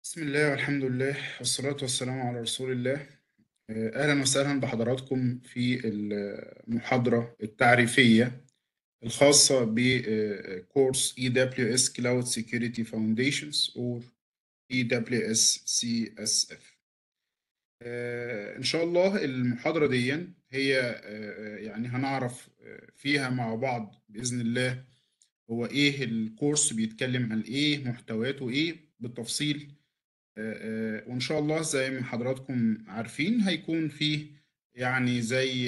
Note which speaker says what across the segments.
Speaker 1: بسم الله والحمد لله والصلاة والسلام على رسول الله آه، أهلا وسهلا بحضراتكم في المحاضرة التعريفية الخاصة بكورس EWS Cloud Security Foundations or EWS CSF آه، إن شاء الله المحاضرة دي هي آه، يعني هنعرف فيها مع بعض بإذن الله هو إيه الكورس بيتكلم عن إيه محتواته إيه بالتفصيل وإن شاء الله زي ما حضراتكم عارفين هيكون فيه يعني زي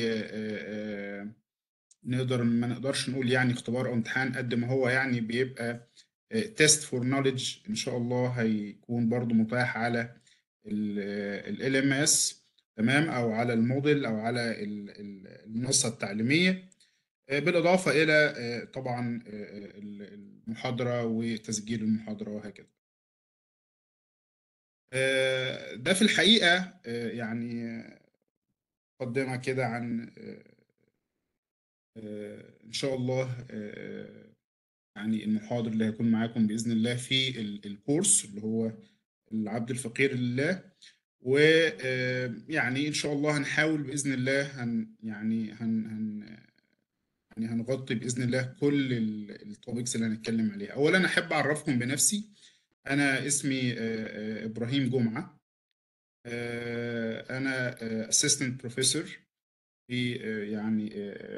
Speaker 1: نقدر ما نقدرش نقول يعني اختبار أو امتحان قد ما هو يعني بيبقى تيست فور نوليدج إن شاء الله هيكون برضو متاح على ال ام اس تمام أو على الموديل أو على المنصة التعليمية بالإضافة إلى طبعا المحاضرة وتسجيل المحاضرة وهكذا ده في الحقيقة يعني مقدمة كده عن إن شاء الله يعني المحاضر اللي هيكون معاكم بإذن الله في الكورس اللي هو العبد الفقير لله ويعني إن شاء الله هنحاول بإذن الله هن يعني هن هن يعني هنغطي بإذن الله كل التوبكس اللي هنتكلم عليها أولا أحب أعرفكم بنفسي أنا اسمي إبراهيم جمعة أنا assistant professor في يعني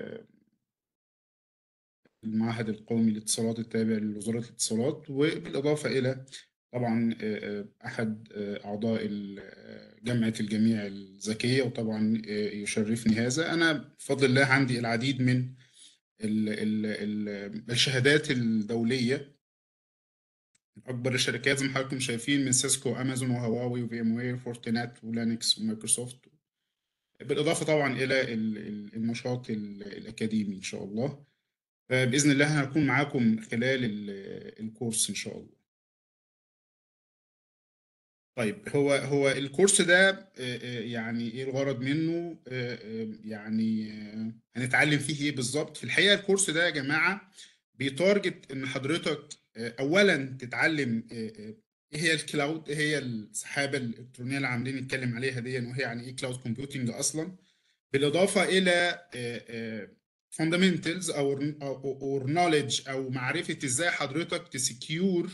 Speaker 1: المعهد القومي للاتصالات التابع لوزارة الاتصالات وبالإضافة إلى طبعا أحد أعضاء جامعة الجميع الذكية وطبعا يشرفني هذا أنا بفضل الله عندي العديد من الشهادات الدولية اكبر الشركات زي ما حضراتكم شايفين من سيسكو امازون وهواوي وفي ام وير فورتينات ولينكس ومايكروسوفت بالاضافه طبعا الى النشاط الاكاديمي ان شاء الله باذن الله هنكون معاكم خلال الكورس ان شاء الله طيب هو هو الكورس ده يعني ايه الغرض منه يعني هنتعلم فيه ايه بالظبط في الحقيقه الكورس ده يا جماعه بيتارجت ان حضرتك اولا تتعلم ايه هي الكلاود ايه هي السحابه الالكترونيه اللي عاملين نتكلم عليها دي وهي يعني ايه كلاود كومبيوتنج اصلا بالاضافه الى فاندامنتالز او او نوليدج او معرفه ازاي حضرتك تسكيور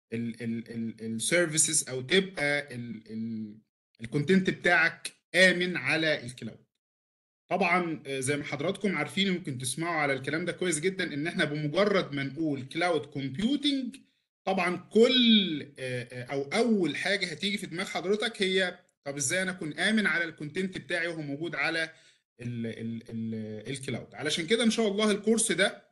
Speaker 1: السيرفيسز او تبقى الكونتنت بتاعك امن على الكلاود طبعا زي ما حضراتكم عارفين ممكن تسمعوا على الكلام ده كويس جدا ان احنا بمجرد ما نقول كلاود كومبيوتنج طبعا كل او اول حاجه هتيجي في دماغ حضرتك هي طب ازاي انا اكون امن على الكونتنت بتاعي وهو موجود على ال ال ال الكلاود علشان كده ان شاء الله الكورس ده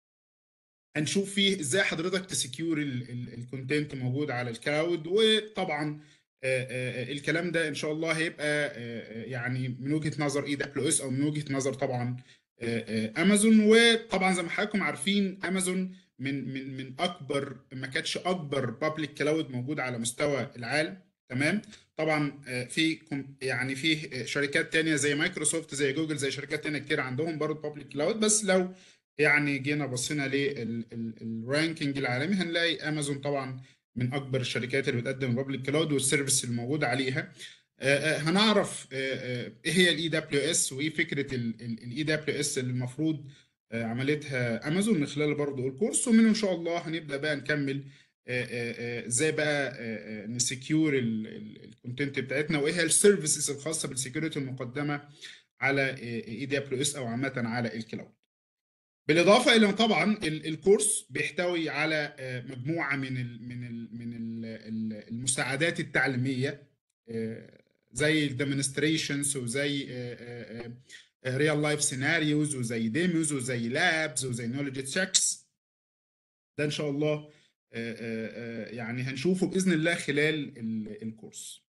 Speaker 1: هنشوف فيه ازاي حضرتك تسكيور الكونتنت موجود على الكلاود وطبعا الكلام ده ان شاء الله هيبقى يعني من وجهه نظر اي دبليو اس او من وجهه نظر طبعا امازون وطبعا زي ما حضراتكم عارفين امازون من من من اكبر ما كانتش اكبر بابليك كلاود موجود على مستوى العالم تمام طبعا في يعني في شركات تانية زي مايكروسوفت زي جوجل زي شركات تانية كتير عندهم برضه بابليك كلاود بس لو يعني جينا بصينا للرانكينج العالمي هنلاقي امازون طبعا من اكبر الشركات اللي بتقدم البابليك كلاود والسيرفيس الموجود عليها هنعرف ايه هي الاي دبليو اس وايه فكره الاي دبليو اس اللي المفروض عملتها امازون من خلال برضه الكورس ومنه ان شاء الله هنبدا بقى نكمل ازاي بقى نسكيور الكونتنت بتاعتنا وايه هي السيرفيسز الخاصه بالسكيورتي المقدمه على اي دبليو اس او عامه على الكلاود بالاضافه الى طبعا الكورس بيحتوي على مجموعه من ال من ال من ال المساعدات التعليميه زي الديمونستريشنز وزي ريال لايف سيناريوز وزي ديموز وزي لابز وزي نولج تشيكس ده ان شاء الله يعني هنشوفه باذن الله خلال الكورس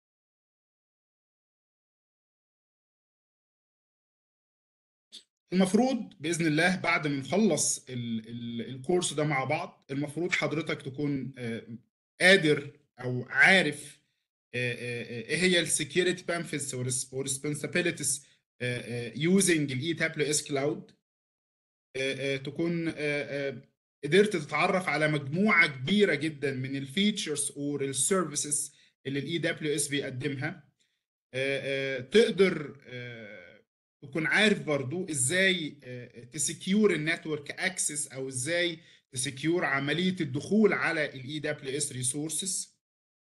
Speaker 1: المفروض باذن الله بعد ما نخلص الكورس ده مع بعض المفروض حضرتك تكون قادر او عارف ايه هي السكيورتي بنفيتس وريسبونسابيلتيز يوزنج الاي دبليو اس كلاود تكون قدرت تتعرف على مجموعه كبيره جدا من الفيتشرز اور السيرفيسز اللي الاي دبليو اس بيقدمها آه، آه، تقدر آه، تكون عارف برضو ازاي تسكيور النتورك اكسس او ازاي تسكيور عمليه الدخول على الاي دبليو اس ريسورسز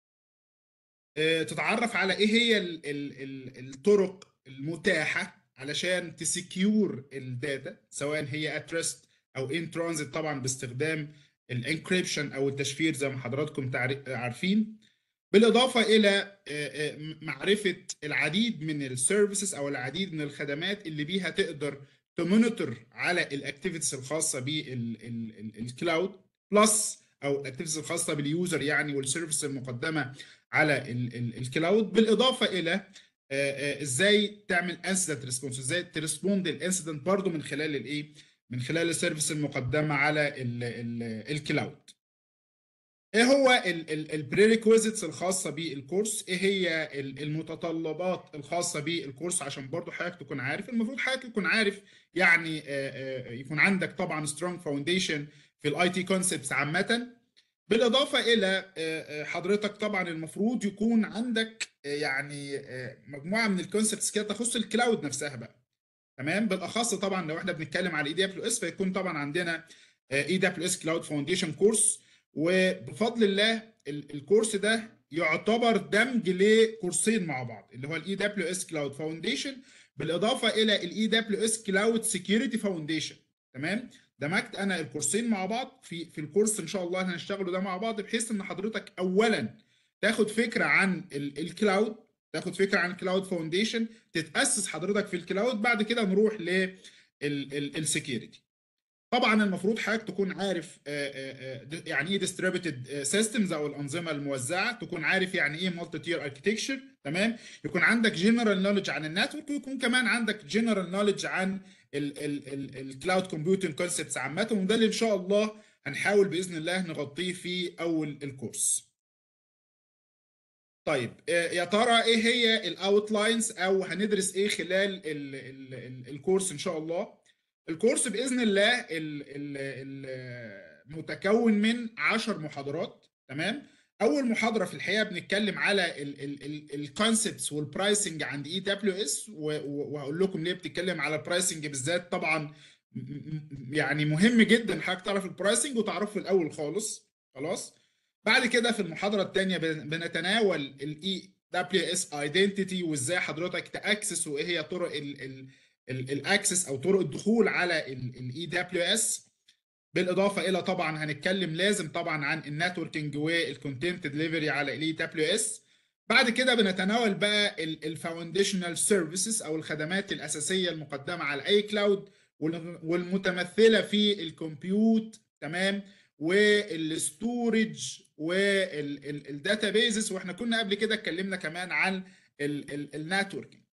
Speaker 1: تتعرف على ايه هي ال ال ال الطرق المتاحه علشان تسكيور الداتا سواء هي اترست او ان ترانزيت طبعا باستخدام الانكريبشن او التشفير زي ما حضراتكم عارفين بالاضافه الى معرفه العديد من السيرفيسز او العديد من الخدمات اللي بيها تقدر تمونيتور على الاكتيفيتيز الخاصه بالكلاود بلس او الاكتيفيتيز الخاصه باليوزر يعني والسيرفيس المقدمه على الكلاود بالاضافه الى ازاي تعمل انسيدنت ريسبونس ازاي تريسبوند الانسيدنت برضه من خلال الايه من خلال السيرفيس المقدمه على الكلاود ايه هو البريريكويزيتس الخاصه بالكورس ايه هي المتطلبات الخاصه بالكورس عشان برضو حضرتك تكون عارف المفروض حضرتك تكون عارف يعني يكون عندك طبعا سترونج فاونديشن في الاي تي كونسبتس عامه بالاضافه الى حضرتك طبعا المفروض يكون عندك يعني مجموعه من الكونسبتس كده تخص الكلاود نفسها بقى تمام بالاخص طبعا لو احنا بنتكلم على اي دبليو اس فيكون طبعا عندنا اي دبليو اس كلاود فاونديشن كورس وبفضل الله الكورس ده يعتبر دمج لكورسين مع بعض اللي هو الاي دبليو اس كلاود فاونديشن بالاضافه الى الاي دبليو اس كلاود سكيورتي فاونديشن تمام دمجت انا الكورسين مع بعض في في الكورس ان شاء الله هنشتغلوا ده مع بعض بحيث ان حضرتك اولا تاخد فكره عن الكلاود تاخد فكره عن الكلاود فاونديشن تتاسس حضرتك في الكلاود بعد كده نروح للسكيورتي طبعا المفروض حضرتك تكون عارف يعني ايه ديستريبيوتد سيستمز او الانظمه الموزعه تكون عارف يعني ايه مالتي تير اركتكتشر تمام يكون عندك جنرال نوليدج عن النتورك ويكون كمان عندك جنرال نوليدج عن الكلاود كومبيوتنج كونسبتس عامه وده اللي ان شاء الله هنحاول باذن الله نغطيه في اول الكورس طيب يا ترى ايه هي الاوتلاينز او هندرس ايه خلال ال ال ال الكورس ان شاء الله الكورس باذن الله متكون من 10 محاضرات تمام اول محاضره في الحقيقه بنتكلم على الكونسبتس والبرايسنج عند اي دبليو اس وهقول لكم ليه بتتكلم على البرايسنج بالذات طبعا يعني مهم جدا حضرتك تعرف البرايسنج وتعرفه الاول خالص خلاص بعد كده في المحاضره الثانيه بنتناول الاي دبليو اس ايدنتيتي وازاي حضرتك تاكسس وايه هي طرق الاكسس او طرق الدخول على الاي دبليو اس بالاضافه الى طبعا هنتكلم لازم طبعا عن النتوركينج والكونتنت ديليفري على الاي دبليو اس بعد كده بنتناول بقى الفاونديشنال سيرفيسز او الخدمات الاساسيه المقدمه على اي كلاود والمتمثله في الكمبيوت تمام والستورج والداتابيزز واحنا كنا قبل كده اتكلمنا كمان عن النتوركينج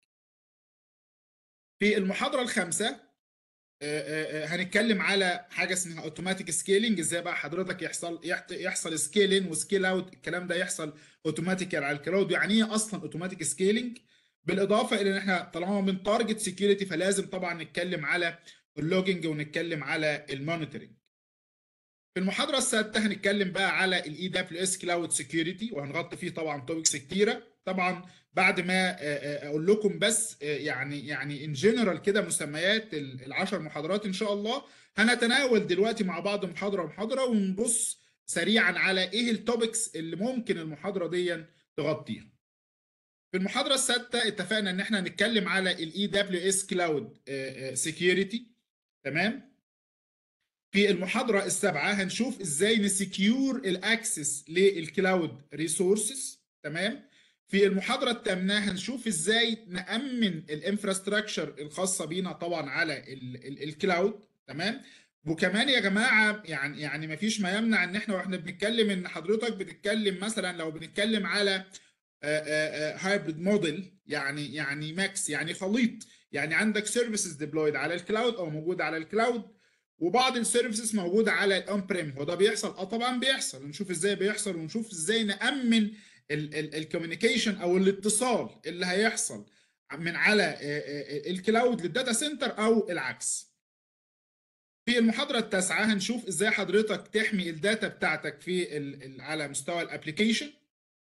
Speaker 1: في المحاضره الخامسه هنتكلم على حاجه اسمها اوتوماتيك سكيلينج ازاي بقى حضرتك يحصل يحصل سكيل ان وسكيل اوت الكلام ده يحصل اوتوماتيكال على الكلاود يعني ايه اصلا اوتوماتيك سكيلينج بالاضافه الى ان احنا طالما من تارجت سكيورتي فلازم طبعا نتكلم على اللوجنج ونتكلم على المونيتورنج في المحاضره السادسه هنتكلم بقى على الاي دبليو اس كلاود سكيورتي وهنغطي فيه طبعا توبكس كتيره طبعا بعد ما اقول لكم بس يعني يعني ان جنرال كده مسميات العشر محاضرات ان شاء الله هنتناول دلوقتي مع بعض محاضره محاضره ونبص سريعا على ايه التوبكس اللي ممكن المحاضره دي تغطيها في المحاضره السادسه اتفقنا ان احنا هنتكلم على الاي دبليو اس كلاود سكيورتي تمام في المحاضره السابعه هنشوف ازاي نسكيور الاكسس للكلاود ريسورسز تمام في المحاضرة الثامنة هنشوف ازاي نأمن الانفراستراكشر الخاصة بينا طبعا على الكلاود تمام وكمان يا جماعة يعني يعني ما فيش ما يمنع ان احنا واحنا بنتكلم ان حضرتك بتتكلم مثلا لو بنتكلم على هايبريد موديل يعني يعني ماكس يعني خليط يعني عندك سيرفيسز ديبلويد على الكلاود او موجودة على الكلاود وبعض السيرفيسز موجودة على الاون بريم هو ده بيحصل اه طبعا بيحصل نشوف ازاي بيحصل ونشوف ازاي نأمن الكوميونيكيشن او الاتصال اللي هيحصل من على الكلاود للداتا سنتر او العكس في المحاضرة التاسعة هنشوف ازاي حضرتك تحمي الداتا بتاعتك في على مستوى الابلكيشن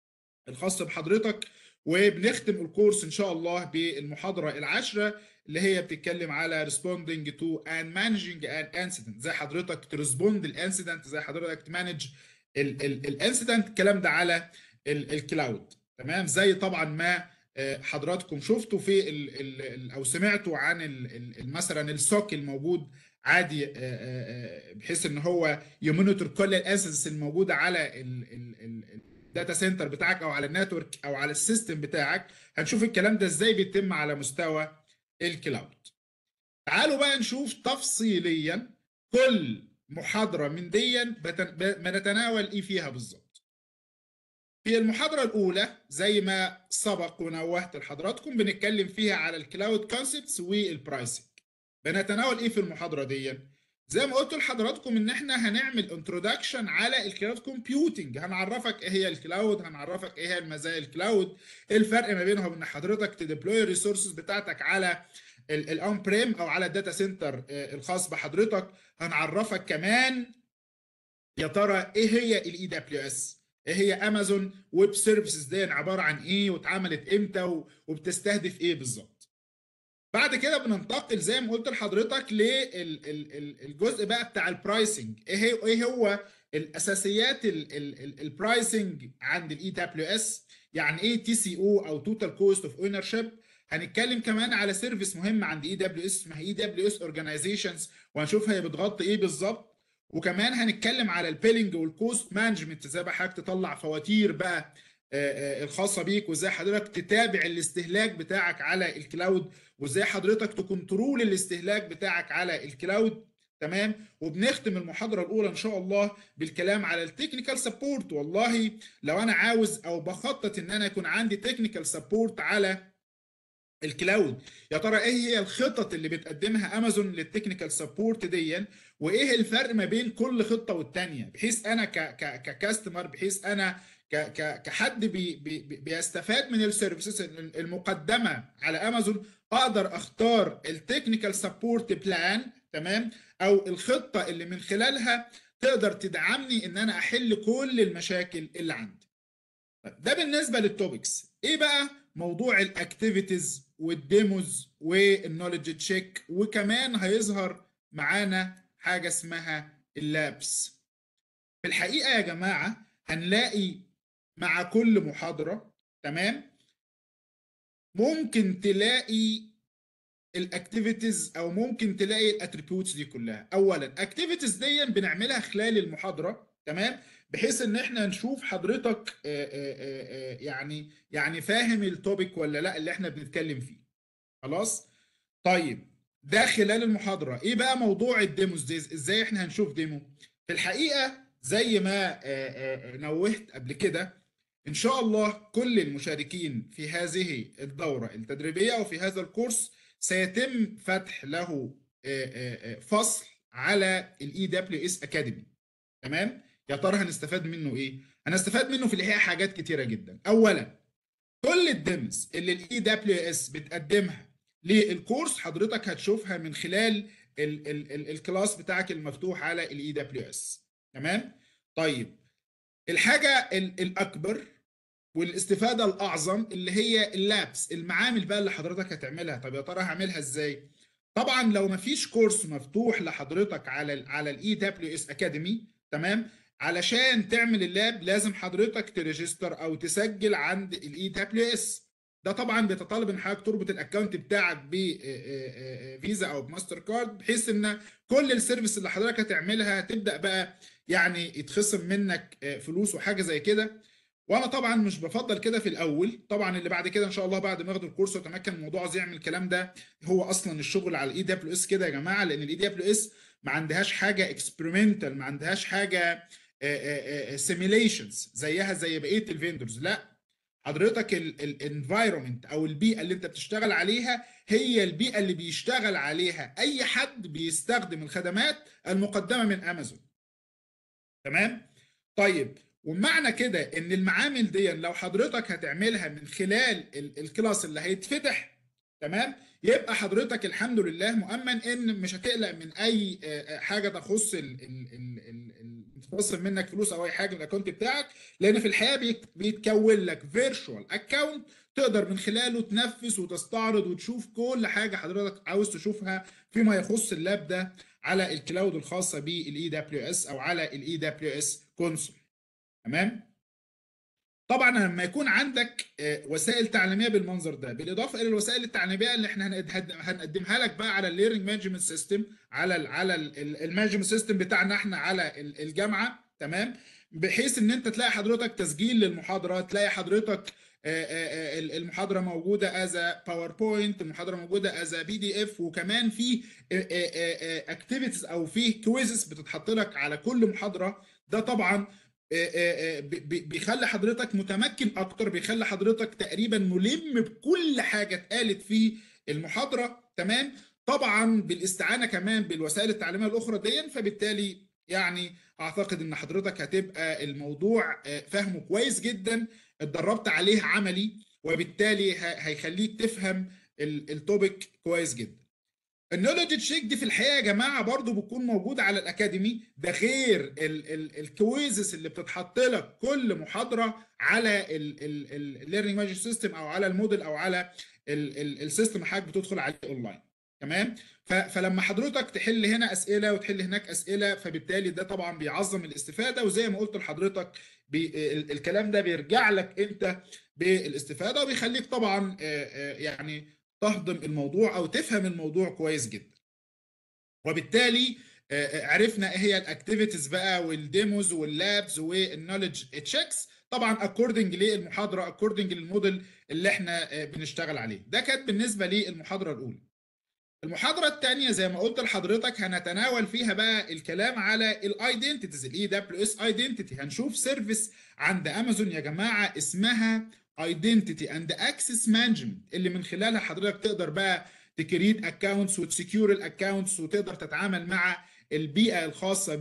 Speaker 1: الخاص بحضرتك وبنختم الكورس ان شاء الله بالمحاضره العاشره اللي هي بتتكلم على responding to and managing an incident زي حضرتك ترسبوند الانسيدنت زي حضرتك تمانج الانسيدنت الكلام ده على الكلاود تمام زي طبعا ما حضراتكم شفتوا في ال ال او سمعتوا عن ال مثلا السوك الموجود عادي بحيث ان هو يمونيتور كل الاسيتس الموجوده على الداتا سنتر بتاعك او على النتورك او على السيستم بتاعك هنشوف الكلام ده ازاي بيتم على مستوى الكلاود تعالوا بقى نشوف تفصيليا كل محاضره من دي بنتناول ايه فيها بالظبط في المحاضره الاولى زي ما سبق ونوهت لحضراتكم بنتكلم فيها على الكلاود كونسبتس والبرايسنج بنتناول ايه في المحاضره دي زي ما قلت لحضراتكم ان احنا هنعمل انترودكشن على الكلاود كومبيوتنج هنعرفك ايه هي الكلاود هنعرفك ايه هي مزايا الكلاود ايه الفرق ما بينهم ان حضرتك تديبلوي الريسورسز بتاعتك على الاون بريم او على الداتا سنتر الخاص بحضرتك هنعرفك كمان يا ترى ايه هي الاي دبليو اس ايه هي امازون ويب سيرفيسز دي عباره عن ايه واتعملت امتى وبتستهدف ايه بالظبط بعد كده بننتقل زي ما قلت لحضرتك للجزء بقى بتاع البرايسنج ايه هي ايه هو الاساسيات البرايسنج عند الاي دبليو اس يعني ايه تي سي او او توتال كوست اوف اونر شيب هنتكلم كمان على سيرفيس مهم عند اي دبليو اس اسمها اي دبليو اس اورجانيزيشنز وهنشوف هي بتغطي ايه بالظبط وكمان هنتكلم على البيلنج والكوست مانجمنت ازاي بقى حضرتك تطلع فواتير بقى الخاصه بيك وازاي حضرتك تتابع الاستهلاك بتاعك على الكلاود وازاي حضرتك تكنترول الاستهلاك بتاعك على الكلاود تمام وبنختم المحاضره الاولى ان شاء الله بالكلام على التكنيكال سبورت والله لو انا عاوز او بخطط ان انا يكون عندي تكنيكال سبورت على الكلاود يا ترى ايه هي الخطط اللي بتقدمها امازون للتكنيكال سبورت دي وايه الفرق ما بين كل خطه والتانيه بحيث انا ككاستمر بحيث انا كحد بي بي بيستفاد من السيرفيسز المقدمه على امازون اقدر اختار التكنيكال سبورت بلان تمام او الخطه اللي من خلالها تقدر تدعمني ان انا احل كل المشاكل اللي عندي ده بالنسبه للتوبكس ايه بقى موضوع الاكتيفيتيز والديموز والنولج تشيك وكمان هيظهر معانا حاجه اسمها اللابس في الحقيقه يا جماعه هنلاقي مع كل محاضره تمام ممكن تلاقي الاكتيفيتيز او ممكن تلاقي الاتريبيوتس دي كلها اولا اكتيفيتيز دي بنعملها خلال المحاضره تمام بحيث ان احنا نشوف حضرتك يعني يعني فاهم التوبيك ولا لا اللي احنا بنتكلم فيه خلاص طيب ده خلال المحاضره ايه بقى موضوع الديموز دي ازاي احنا هنشوف ديمو في الحقيقه زي ما نوهت قبل كده ان شاء الله كل المشاركين في هذه الدوره التدريبيه وفي هذا الكورس سيتم فتح له فصل على الاي دبليو اس اكاديمي تمام يا ترى هنستفاد منه ايه هنستفاد منه في الحقيقه حاجات كتيره جدا اولا كل الدمز اللي الاي دبليو اس بتقدمها للكورس حضرتك هتشوفها من خلال ال ال ال الكلاس بتاعك المفتوح على الاي دبليو اس تمام طيب الحاجه الاكبر والاستفاده الاعظم اللي هي اللابس المعامل بقى اللي حضرتك هتعملها طب يا ترى هعملها ازاي طبعا لو مفيش كورس مفتوح لحضرتك على ال على الاي دبليو اس اكاديمي تمام علشان تعمل اللاب لازم حضرتك تريجستر او تسجل عند الاي دبليو اس ده طبعا بيتطلب ان حضرتك تربط الاكونت بتاعك بفيزا او بماستر كارد بحيث ان كل السيرفيس اللي حضرتك هتعملها هتبدا بقى يعني يتخصم منك فلوس وحاجه زي كده وانا طبعا مش بفضل كده في الاول طبعا اللي بعد كده ان شاء الله بعد ما ياخد الكورس ويتمكن من الموضوع عايز يعمل الكلام ده هو اصلا الشغل على الاي دبليو اس كده يا جماعه لان الاي دبليو اس ما عندهاش حاجه اكسبيرمنتال ما عندهاش حاجه سيميليشنز زيها زي بقيه الفيندورز لا حضرتك الانفايرمنت او البيئه اللي انت بتشتغل عليها هي البيئه اللي بيشتغل عليها اي حد بيستخدم الخدمات المقدمه من امازون تمام طيب ومعنى كده ان المعامل دي لو حضرتك هتعملها من خلال الكلاس اللي هيتفتح تمام يبقى حضرتك الحمد لله مؤمن ان مش هتقلق من اي حاجه تخص تخصم منك فلوس او اي حاجه من الاكونت بتاعك لان في الحقيقه بيتكون لك فيرتشوال اكونت تقدر من خلاله تنفذ وتستعرض وتشوف كل حاجه حضرتك عاوز تشوفها فيما يخص اللاب ده على الكلاود الخاصه بالاي دبليو اس او على الاي دبليو اس كونسول تمام طبعا لما يكون عندك وسائل تعليميه بالمنظر ده بالاضافه الى الوسائل التعليميه اللي احنا هنقدمها لك بقى على الليرنينج مانجمنت سيستم على ال على المانجمنت سيستم بتاعنا احنا على الجامعه تمام بحيث ان انت تلاقي حضرتك تسجيل للمحاضره تلاقي حضرتك المحاضره موجوده از باوربوينت المحاضره موجوده از بي دي اف وكمان في اكتيفيتيز او في كويزز بتتحط لك على كل محاضره ده طبعا بيخلي حضرتك متمكن اكتر بيخلي حضرتك تقريبا ملم بكل حاجه اتقالت في المحاضره تمام طبعا بالاستعانه كمان بالوسائل التعليميه الاخرى دي فبالتالي يعني اعتقد ان حضرتك هتبقى الموضوع فاهمه كويس جدا اتدربت عليه عملي وبالتالي هيخليك تفهم التوبيك كويس جدا النولج تشيك دي في الحقيقه يا جماعه برضو بتكون موجوده على الاكاديمي ده غير الكويزز اللي بتتحط لك كل محاضره على الليرنينج مانجمنت سيستم او على الموديل او على السيستم حضرتك بتدخل عليه اونلاين تمام فلما حضرتك تحل هنا اسئله وتحل هناك اسئله فبالتالي ده طبعا بيعظم الاستفاده وزي ما قلت لحضرتك الكلام ده بيرجع لك انت بالاستفاده وبيخليك طبعا يعني تهضم الموضوع او تفهم الموضوع كويس جدا وبالتالي عرفنا ايه هي الاكتيفيتيز بقى والديموز واللابز والنولج تشيكس طبعا اكوردنج للمحاضره اكوردنج للموديل اللي احنا بنشتغل عليه ده كانت بالنسبه للمحاضره الاولى المحاضرة الثانية زي ما قلت لحضرتك هنتناول فيها بقى الكلام على الايدنتيتيز الاي دبليو اس ايدنتيتي هنشوف سيرفيس عند امازون يا جماعة اسمها ايدنتيتي اند اكسس مانجمنت اللي من خلالها حضرتك تقدر بقى تكريت اكونتس وتسكيور الاكونتس وتقدر تتعامل مع البيئة الخاصة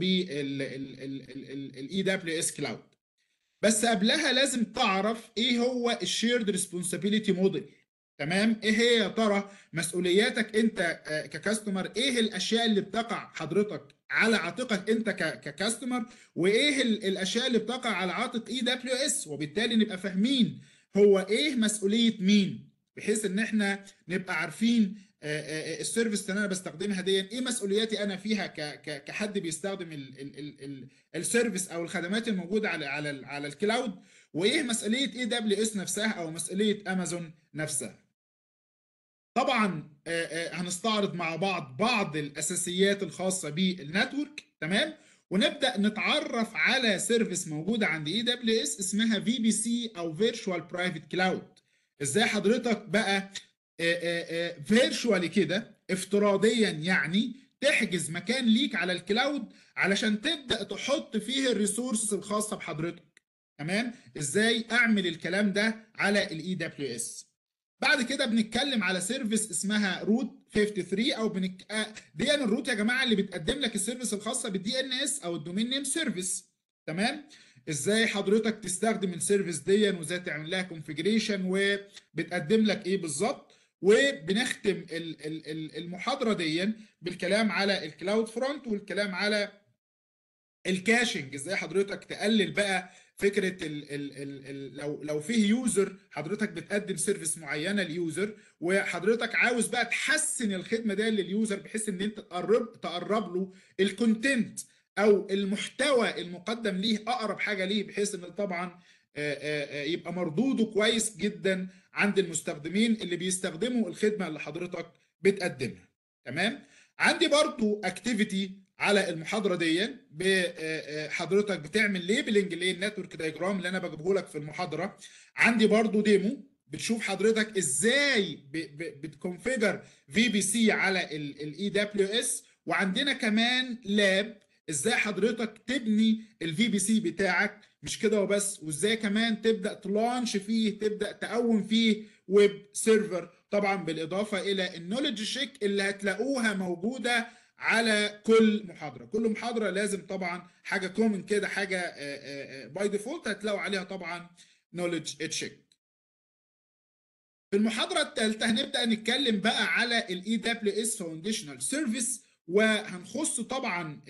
Speaker 1: بالاي دبليو اس كلاود بس قبلها لازم تعرف ايه هو الشيرد ريسبونسابيلتي موديل تمام ايه هي يا ترى مسؤولياتك انت ككاستمر ايه الاشياء اللي بتقع حضرتك على عاتقك انت ككاستمر وايه الاشياء اللي بتقع على عاتق اي دبليو اس وبالتالي نبقى فاهمين هو ايه مسؤوليه مين بحيث ان احنا نبقى عارفين السيرفيس اللي انا بستخدمها دي ايه مسؤولياتي انا فيها كحد بيستخدم السيرفيس او الخدمات الموجوده على على على الكلاود وايه مسؤوليه اي دبليو اس نفسها او مسؤوليه امازون نفسها طبعا هنستعرض مع بعض بعض الاساسيات الخاصه بالنتورك تمام ونبدا نتعرف على سيرفيس موجوده عند اي دبليو اس اسمها في بي سي او فيرتشوال برايفت كلاود ازاي حضرتك بقى فيرتشوالي كده افتراضيا يعني تحجز مكان ليك على الكلاود علشان تبدا تحط فيه الريسورسز الخاصه بحضرتك تمام ازاي اعمل الكلام ده على الاي دبليو اس بعد كده بنتكلم على سيرفيس اسمها روت 53 او بنك... دي ان الروت يا جماعه اللي بتقدم لك السيرفيس الخاصه بالدي ان اس او الدومين نيم سيرفيس تمام ازاي حضرتك تستخدم السيرفيس دي وازاي تعمل لها كونفيجريشن وبتقدم لك ايه بالظبط وبنختم المحاضره دي بالكلام على الكلاود فرونت والكلام على الكاشنج ازاي حضرتك تقلل بقى فكره ال ال ال ال لو لو فيه يوزر حضرتك بتقدم سيرفيس معينه لليوزر وحضرتك عاوز بقى تحسن الخدمه دي لليوزر بحيث ان انت تقرب تقرب له الكونتنت او المحتوى المقدم ليه اقرب حاجه ليه بحيث ان طبعا يبقى مردوده كويس جدا عند المستخدمين اللي بيستخدموا الخدمه اللي حضرتك بتقدمها تمام عندي برضو اكتيفيتي على المحاضره دي حضرتك بتعمل ليبلنج للنتورك دايجرام اللي انا بجيبه لك في المحاضره عندي برضو ديمو بتشوف حضرتك ازاي بتكونفيجر في بي سي على الاي دبليو اس وعندنا كمان لاب ازاي حضرتك تبني الفي بي سي بتاعك مش كده وبس وازاي كمان تبدا تلانش فيه تبدا تقوم فيه ويب سيرفر طبعا بالاضافه الى النولج شيك اللي هتلاقوها موجوده على كل محاضره كل محاضره لازم طبعا حاجه كومن كده حاجه باي ديفولت هتلاقوا عليها طبعا نولج تشيك في المحاضره الثالثه هنبدا نتكلم بقى على الاي دبليو اس فاونديشنال سيرفيس وهنخص طبعا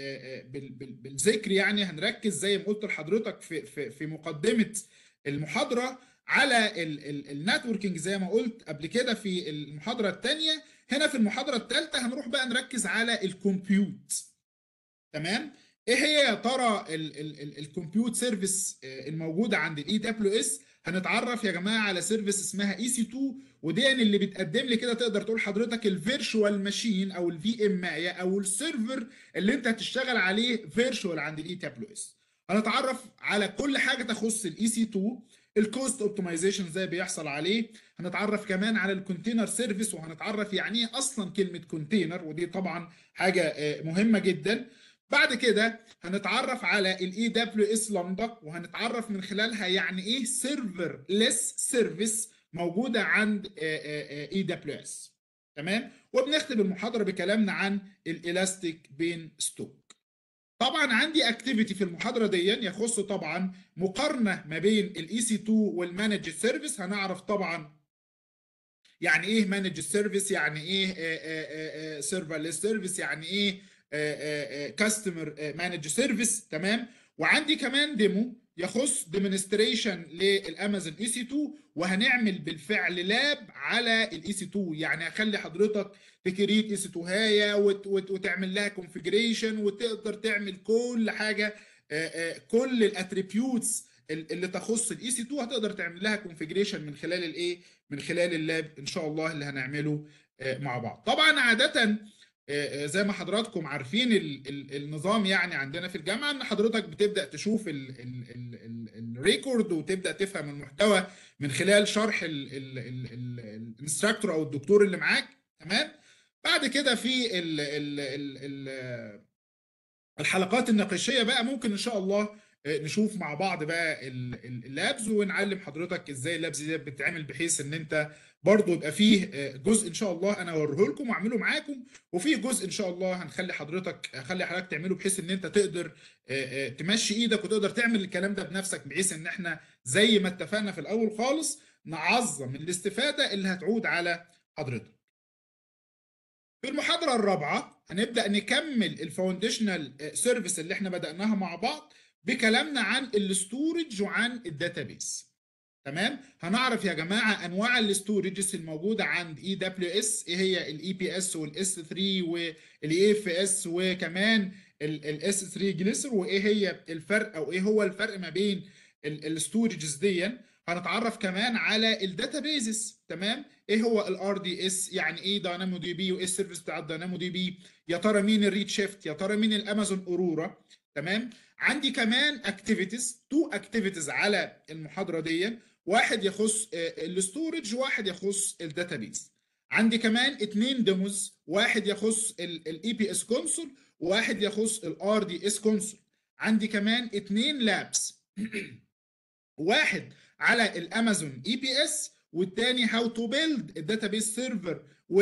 Speaker 1: بالذكر يعني هنركز زي ما قلت لحضرتك في في في مقدمه المحاضره على النتوركينج زي ما قلت قبل كده في المحاضره الثانيه هنا في المحاضره الثالثه هنروح بقى نركز على الكمبيوت تمام ايه هي يا ترى الكمبيوت سيرفيس الموجوده عند الاي دبليو اس هنتعرف يا جماعه على سيرفيس اسمها اي سي 2 ودي اللي بتقدم لي كده تقدر تقول حضرتك الفيرشوال ماشين او الفي ام اي او السيرفر اللي انت هتشتغل عليه فيرشوال عند الاي دبليو اس هنتعرف على كل حاجه تخص الاي سي 2 الكوست اوبتمايزيشن ازاي بيحصل عليه هنتعرف كمان على الكونتينر سيرفيس وهنتعرف يعني ايه اصلا كلمه كونتينر ودي طبعا حاجه مهمه جدا بعد كده هنتعرف على الاي دبليو اس لامدا وهنتعرف من خلالها يعني ايه سيرفر ليس سيرفيس موجوده عند اي دبليو اس تمام وبنختم المحاضره بكلامنا عن الالاستيك بين ستوك طبعا عندي اكتيفيتي في المحاضره دي يخص طبعا مقارنه ما بين الاي سي 2 والمانج سيرفيس هنعرف طبعا يعني ايه مانج سيرفيس يعني ايه سيرفرلس سيرفيس يعني ايه كاستمر مانج سيرفيس تمام وعندي كمان ديمو يخص ديمونستريشن للامازون اي سي 2 وهنعمل بالفعل لاب على الاي سي 2 يعني هخلي حضرتك تكريت اي سي 2 هايه وتعمل لها كونفجريشن وتقدر تعمل كل حاجه كل الاتريبيوتس اللي تخص الاي سي 2 هتقدر تعمل لها كونفجريشن من خلال الايه من خلال اللاب ان شاء الله اللي هنعمله مع بعض طبعا عاده زي ما حضراتكم عارفين النظام يعني عندنا في الجامعه ان حضرتك بتبدا تشوف الريكورد وتبدا تفهم المحتوى من خلال شرح الانستراكتور او الدكتور اللي معاك تمام بعد كده في ال ال ال الحلقات النقاشيه بقى ممكن ان شاء الله نشوف مع بعض بقى اللابز ونعلم حضرتك ازاي اللابز دي بتتعمل بحيث ان انت برضه يبقى فيه جزء ان شاء الله انا اوريه لكم واعمله معاكم وفي جزء ان شاء الله هنخلي حضرتك هخلي حضرتك تعمله بحيث ان انت تقدر تمشي ايدك وتقدر تعمل الكلام ده بنفسك بحيث ان احنا زي ما اتفقنا في الاول خالص نعظم الاستفاده اللي هتعود على حضرتك. في المحاضره الرابعه هنبدا نكمل الفاونديشنال سيرفيس اللي احنا بداناها مع بعض بكلامنا عن الاستورج وعن الداتابيس تمام هنعرف يا جماعه انواع الاستورجز الموجوده عند اي دبليو اس ايه هي الاي بي اس والاس 3 والاي اف اس وكمان الاس 3 جليسر وايه هي الفرق او ايه هو الفرق ما بين الاستورجز دي هنتعرف كمان على الداتابيزز تمام ايه هو الار دي اس يعني ايه داينامو دي بي وايه السيرفيس بتاع الداينامو دي بي يا ترى مين الريد شيفت يا ترى مين الامازون اورورا تمام عندي كمان اكتيفيتيز تو اكتيفيتيز على المحاضره دي واحد يخص الاستورج واحد يخص الداتابيز عندي كمان اتنين ديموز واحد يخص الاي بي اس كونسول وواحد يخص الار دي اس كونسول عندي كمان اتنين لابس واحد على الامازون اي بي اس والتاني هاو تو بيلد الداتابيز سيرفر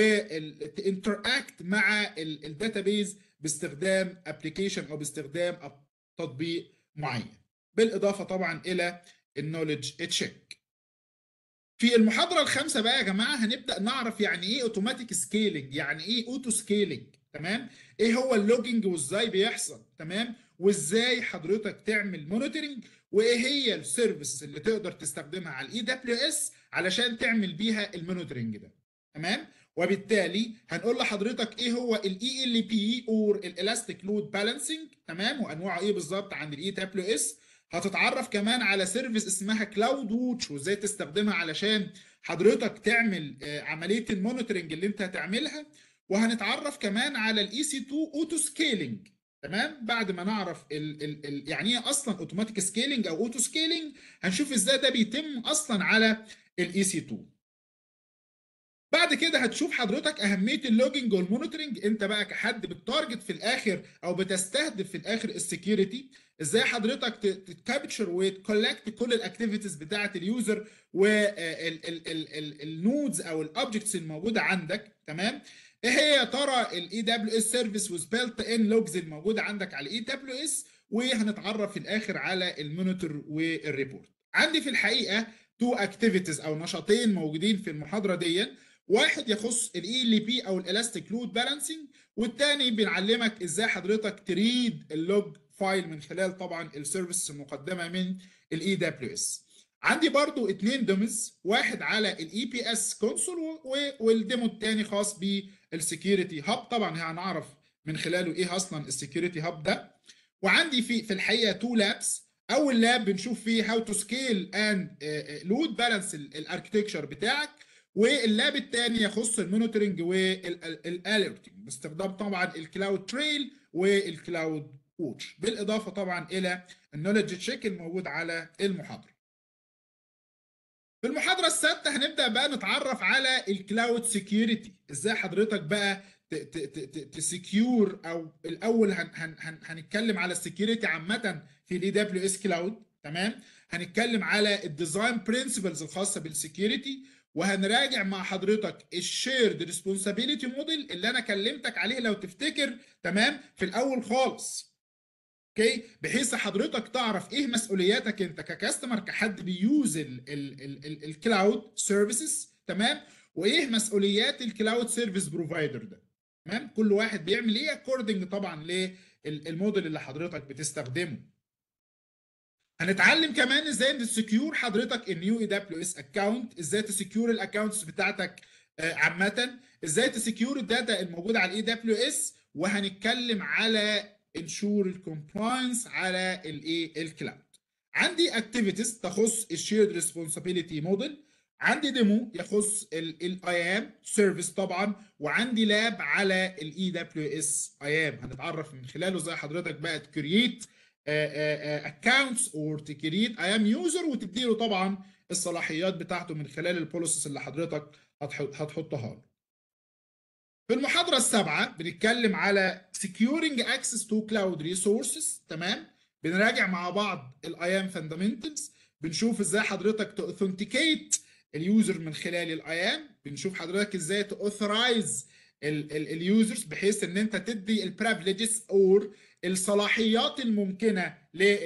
Speaker 1: وانتراكت مع الداتابيز باستخدام ابلكيشن او باستخدام تطبيق معين بالاضافه طبعا الى النولج تشيك في المحاضره الخامسه بقى يا جماعه هنبدا نعرف يعني ايه اوتوماتيك سكيلينج يعني ايه اوتو سكيلينج تمام ايه هو اللوجينج وازاي بيحصل تمام وازاي حضرتك تعمل مونيتورنج وايه هي السيرفيسز اللي تقدر تستخدمها على الاي دبليو اس علشان تعمل بيها المونيتورنج ده تمام وبالتالي هنقول لحضرتك ايه هو الاي ال بي اور الالاستيك لود بالانسنج تمام وانواعه ايه بالظبط عند الاي دبليو اس هتتعرف كمان على سيرفيس اسمها كلاود ووتش وازاي تستخدمها علشان حضرتك تعمل عمليه المونيتورنج اللي انت هتعملها وهنتعرف كمان على الاي سي 2 اوتو سكيلينج تمام بعد ما نعرف ال ال ال يعني ايه اصلا اوتوماتيك سكيلينج او اوتو سكيلينج هنشوف ازاي ده بيتم اصلا على الاي سي 2 بعد كده هتشوف حضرتك اهميه اللوجينج والمونيتورنج انت بقى كحد بتارجت في الاخر او بتستهدف في الاخر السكيورتي ازاي حضرتك تكابتشر وتكولكت كل الاكتيفيتيز بتاعه اليوزر والنودز او الاوبجكتس الموجوده عندك تمام ايه هي يا ترى الاي دبليو اس سيرفيس وسبيلت ان لوجز الموجوده عندك على الاي دبليو اس وهنتعرف في الاخر على المونيتور والريبورت عندي في الحقيقه تو اكتيفيتيز او نشاطين موجودين في المحاضره دي واحد يخص الاي ال بي او الالاستيك لود بالانسنج والتاني بنعلمك ازاي حضرتك تريد اللوج فايل من خلال طبعا السيرفيس المقدمه من الاي دبليو اس عندي برضو اتنين ديموز واحد على الاي بي اس كونسول والديمو التاني خاص بالسكيورتي هاب طبعا هنعرف من خلاله ايه اصلا السكيورتي هاب ده وعندي في في الحقيقه تو لابس اول لاب بنشوف فيه هاو تو سكيل اند لود بالانس الاركتكشر بتاعك واللاب الثاني يخص المونيتورنج والاليرتنج باستخدام طبعا الكلاود تريل والكلاود ووتش بالاضافه طبعا الى النولج تشيك الموجود على المحاضره في المحاضره السادسه هنبدا بقى نتعرف على الكلاود سكيورتي ازاي حضرتك بقى تسكيور او الاول هن هن هن هنتكلم على السكيورتي عامه في الاي دبليو اس كلاود تمام هنتكلم على الديزاين برنسبلز الخاصه بالسكيورتي وهنراجع مع حضرتك الشيرد ريسبونسابيلتي موديل اللي انا كلمتك عليه لو تفتكر تمام في الاول خالص اوكي بحيث حضرتك تعرف ايه مسؤولياتك انت ككاستمر كحد بيوز الكلاود سيرفيسز تمام وايه مسؤوليات الكلاود سيرفيس بروفايدر ده تمام كل واحد بيعمل ايه اكوردنج طبعا للموديل اللي حضرتك بتستخدمه هنتعلم كمان ازاي تسكيور حضرتك النيو اي دبليو اس اكونت ازاي تسكيور الاكونتس بتاعتك عامه ازاي تسكيور الداتا الموجوده على الاي دبليو اس وهنتكلم على انشور الكومبلاينس على الايه الكلاود عندي اكتيفيتيز تخص الشيرد ريسبونسابيلتي موديل عندي ديمو يخص الاي ام سيرفيس طبعا وعندي لاب على الاي دبليو اس اي ام هنتعرف من خلاله ازاي حضرتك بقى تكريت اكونتس اور تكريت اي ام يوزر وتدي له طبعا الصلاحيات بتاعته من خلال البوليسز اللي حضرتك هتحطها له في المحاضرة السابعة بنتكلم على securing access to cloud resources تمام بنراجع مع بعض الاي ام فاندامنتالز بنشوف ازاي حضرتك تاوثنتيكيت اليوزر من خلال الاي ام بنشوف حضرتك ازاي تاوثرايز اليوزرز بحيث ان انت تدي البريفليجز اور الصلاحيات الممكنه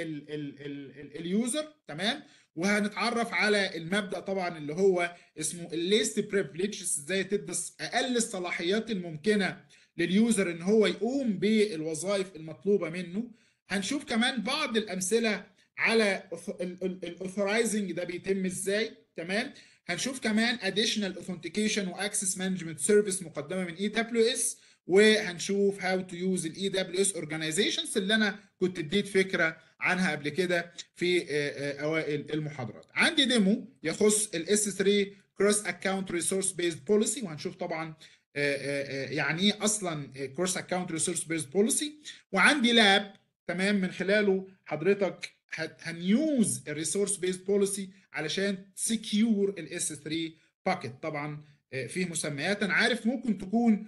Speaker 1: لليوزر تمام وهنتعرف على المبدا طبعا اللي هو اسمه الليست بريفليجز ازاي تدي اقل الصلاحيات الممكنه لليوزر ان هو يقوم بالوظائف المطلوبه منه هنشوف كمان بعض الامثله على الاوثرايزنج ده بيتم ازاي تمام هنشوف كمان additional authentication واكسس مانجمنت سيرفيس مقدمه من اي دبليو اس وهنشوف هاو تو يوز الاي دبليو اس اورجانيزيشنز اللي انا كنت اديت فكره عنها قبل كده في اوائل المحاضرات عندي ديمو يخص الاس 3 كروس اكونت ريسورس بيزد بوليسي وهنشوف طبعا يعني ايه اصلا كروس اكونت ريسورس بيزد بوليسي وعندي لاب تمام من خلاله حضرتك هنيوز الريسورس بيزد بوليسي علشان سكيور الاس 3 باكيت طبعا فيه مسميات انا عارف ممكن تكون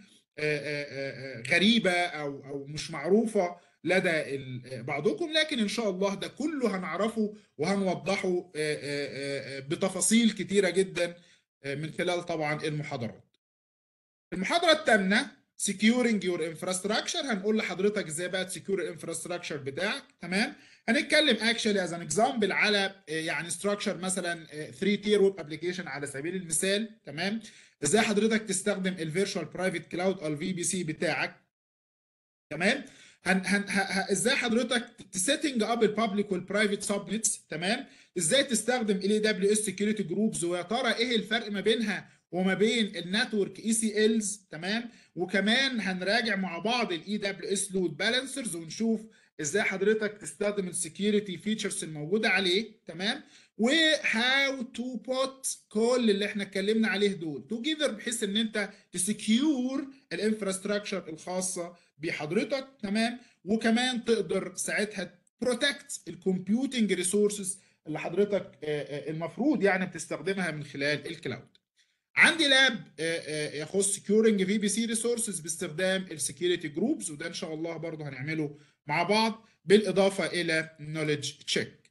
Speaker 1: غريبه او او مش معروفه لدى بعضكم لكن ان شاء الله ده كله هنعرفه وهنوضحه بتفاصيل كتيره جدا من خلال طبعا المحاضرات المحاضره الثامنه securing your infrastructure هنقول لحضرتك ازاي بقى تسكيور الانفراستراكشر بتاعك تمام هنتكلم اكشلي از ان اكزامبل على يعني ستراكشر مثلا 3 تير ويب ابلكيشن على سبيل المثال تمام ازاي حضرتك تستخدم الفيرتشوال برايفت كلاود او الفي بي سي بتاعك تمام هن هن ازاي حضرتك تسيتنج اب البابليك والبرايفت سبنتس تمام ازاي تستخدم الاي دبليو اس سكيورتي جروبز ويا ترى ايه الفرق ما بينها وما بين النتورك اي سي الز تمام وكمان هنراجع مع بعض الاي دبليو اس لود بالانسرز ونشوف ازاي حضرتك تستخدم السكيورتي فيتشرز الموجوده عليه تمام وهاو تو بوت كل اللي احنا اتكلمنا عليه دول توجذر بحيث ان انت تسكيور الانفراستراكشر الخاصه بحضرتك تمام وكمان تقدر ساعتها بروتكت الكمبيوتنج ريسورسز اللي حضرتك المفروض يعني بتستخدمها من خلال الكلاود عندي لاب يخص سكيورنج في بي سي ريسورسز باستخدام السكيورتي جروبز وده ان شاء الله برضه هنعمله مع بعض بالاضافه الى نوليدج تشيك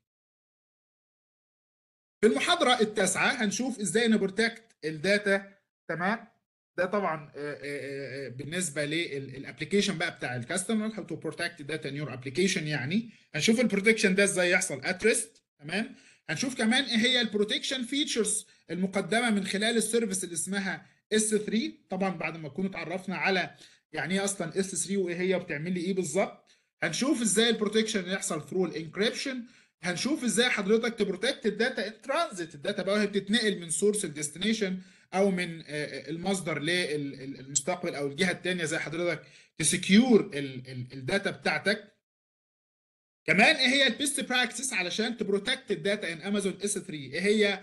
Speaker 1: في المحاضره التاسعه هنشوف ازاي نبروتكت الداتا تمام ده طبعا بالنسبه للابلكيشن بقى بتاع الكاستمر هاو تو بروتكت داتا ان يور ابلكيشن يعني هنشوف البروتكشن ده ازاي يحصل ات ريست تمام هنشوف كمان ايه هي البروتكشن فيتشرز المقدمه من خلال السيرفيس اللي اسمها اس 3 طبعا بعد ما نكون اتعرفنا على يعني ايه اصلا اس 3 وايه هي بتعمل لي ايه بالظبط هنشوف ازاي البروتكشن يحصل ثرو الانكريبشن هنشوف ازاي حضرتك تبروتكت الداتا ان ترانزيت الداتا بقى وهي بتتنقل من سورس الديستنيشن او من المصدر للمستقبل او الجهه الثانيه زي حضرتك تسكيور الداتا بتاعتك كمان ايه هي البيست براكتس علشان تبروتكت الداتا ان امازون اس 3 ايه هي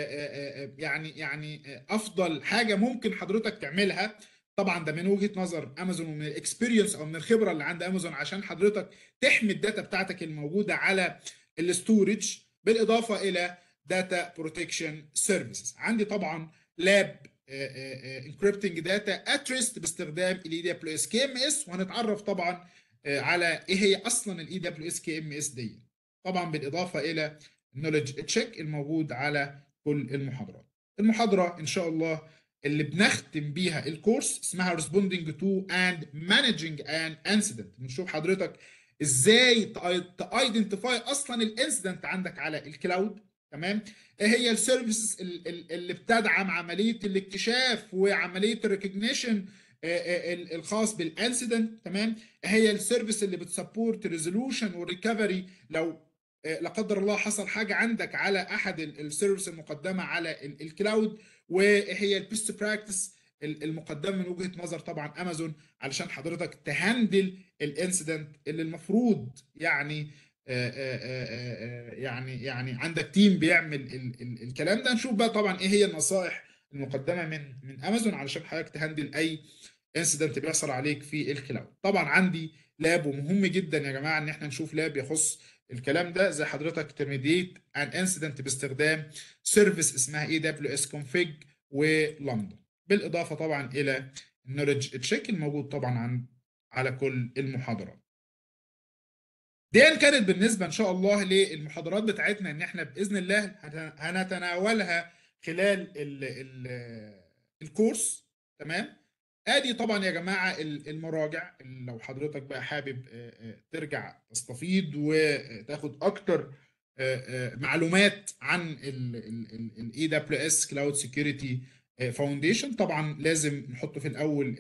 Speaker 1: يعني يعني افضل حاجه ممكن حضرتك تعملها طبعا ده من وجهه نظر امازون ومن الاكسبيرينس او من الخبره اللي عند امازون عشان حضرتك تحمي الداتا بتاعتك الموجوده على الاستورج بالاضافه الى داتا بروتكشن سيرفيسز عندي طبعا لاب انكريبتنج داتا اتريست باستخدام الاي دبليو اس كي ام اس وهنتعرف طبعا على ايه هي اصلا الاي دبليو اس كي ام اس دي طبعا بالاضافه الى النولج تشيك الموجود على كل المحاضرات المحاضره ان شاء الله اللي بنختم بيها الكورس اسمها responding to and managing an incident بنشوف حضرتك ازاي تايدنتيفاي اصلا الانسيدنت عندك على الكلاود تمام ايه هي السيرفيسز اللي بتدعم عمليه الاكتشاف وعمليه الريكوجنيشن الخاص بالانسيدنت تمام هي السيرفيس اللي بتسبورت ريزولوشن وريكفري لو لا قدر الله حصل حاجه عندك على احد السيرفيس المقدمه على الكلاود وهي البيست براكتس المقدمه من وجهه نظر طبعا امازون علشان حضرتك تهندل الانسيدنت اللي المفروض يعني آآ آآ يعني يعني عندك تيم بيعمل ال ال الكلام ده نشوف بقى طبعا ايه هي النصائح المقدمه من من امازون علشان حضرتك تهندل اي انسيدنت بيحصل عليك في الكلاود طبعا عندي لاب ومهم جدا يا جماعه ان احنا نشوف لاب يخص الكلام ده زي حضرتك ترميديت ان انسيدنت باستخدام سيرفيس اسمها اي دبليو اس كونفيج ولندن بالاضافه طبعا الى النولج تشيك الموجود طبعا عن على كل المحاضرات دي كانت بالنسبه ان شاء الله للمحاضرات بتاعتنا ان احنا باذن الله هنتناولها خلال ال ال الكورس تمام ادي طبعا يا جماعه المراجع لو حضرتك بقى حابب ترجع تستفيد وتاخد اكتر معلومات عن الاي دبليو اس كلاود سكيورتي فاونديشن طبعا لازم نحط في الاول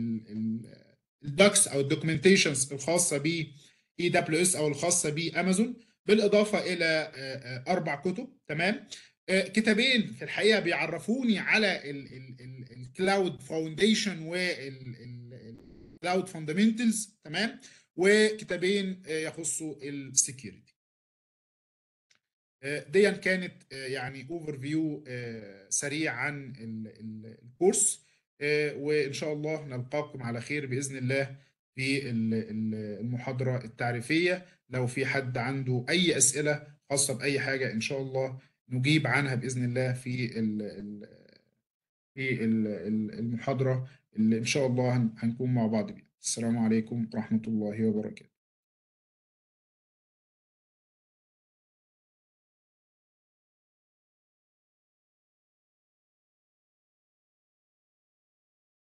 Speaker 1: الدوكس او الدوكيومنتيشنز الخاصه ب اي دبليو اس او الخاصه بامازون بالاضافه الى اربع كتب تمام كتابين في الحقيقه بيعرفوني على الكلاود فاونديشن والكلاود فاندمنتالز تمام وكتابين يخصوا السكيورتي دي كانت يعني اوفر فيو سريع عن الكورس وان شاء الله نلقاكم على خير باذن الله في المحاضره التعريفيه لو في حد عنده اي اسئله خاصه باي حاجه ان شاء الله نجيب عنها باذن الله في في المحاضره اللي ان شاء الله هنكون مع بعض بيها السلام عليكم ورحمه الله وبركاته